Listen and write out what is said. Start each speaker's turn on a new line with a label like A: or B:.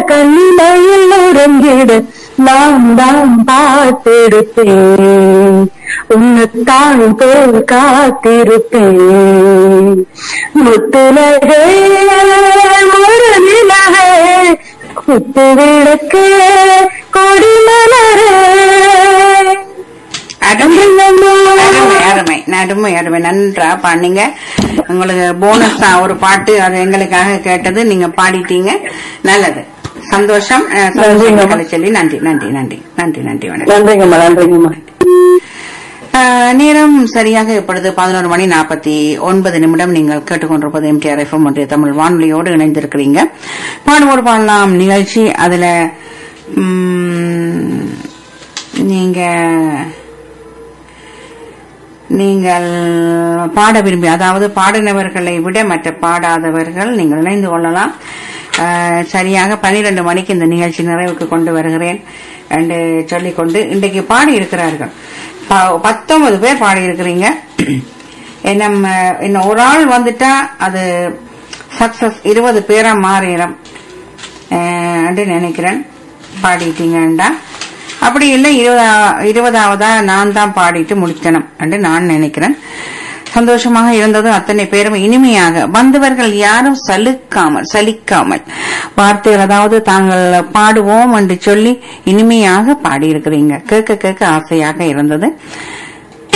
A: கண்ணிலையில் உறங்கிட நான் தான் பார்த்திருப்பேன் உன்னைத்தான் போல் காத்திருப்பேன் முத்துலகே ஒரு நிலகே குத்து விளக்கு கொடிமலரே
B: அருமை அருமை அருமை அருமை அருமை நன்றா பாடினீங்க உங்களுக்கு போனஸ் தான் ஒரு பாட்டு அது எங்களுக்காக கேட்டது நீங்க பாடிட்டீங்க நல்லது சந்தோஷம் அஹ், சந்தோஷம்
A: நன்றிங்க.
B: கலைச்செல்வி நன்றி நன்றி நன்றி நன்றி நன்றி வணக்கம்
A: நன்றிங்கம்மா நன்றிங்கம்மா
B: ஆஹ், நேரம் சரியாக இப்பொழுது பதினோரு மணி நாற்பத்தி ஒன்பது நிமிடம் நீங்கள் கேட்டுக்கொண்டிருப்பது எம்டிஆர் எஃப்எம் ஒன்றிய தமிழ் வானொலியோடு இணைந்திருக்கிறீங்க பாடுவோர் பாடலாம் நிகழ்ச்சி அதுல ம், நீங்க நீங்கள் பாட விரும்பி அதாவது பாடினவர்களை விட மற்ற பாடாதவர்கள் நீங்கள் இணைந்து கொள்ளலாம் ஆஹ், சரியாக பன்னிரண்டு மணிக்கு இந்த நிகழ்ச்சி நிறைவுக்கு கொண்டு வருகிறேன் என்று சொல்லிக்கொண்டு இன்றைக்கு பாடி இருக்கிறார்கள் ப- பத்தொன்பது பேர் பாடி இருக்கிறீங்க நம்ம இன்னும் ஒரு ஆள் வந்துட்டா அது சக்சஸ் இருபது பேரா மாறிடும் ஆஹ், என்று நினைக்கிறேன் பாடிட்டீங்கண்டா அப்படி இல்லை இருபதா இருபதாவதா நான் தான் பாடிட்டு முடிக்கணும் என்று நான் நினைக்கிறேன் சந்தோஷமாக இருந்தது அத்தனை பேரும் இனிமையாக வந்தவர்கள் யாரும் சலுக்காமல் சலிக்காமல் வார்த்தைகள் அதாவது தாங்கள் பாடுவோம் என்று சொல்லி இனிமையாக பாடியிருக்கிறீங்க கேட்க கேட்க ஆசையாக இருந்தது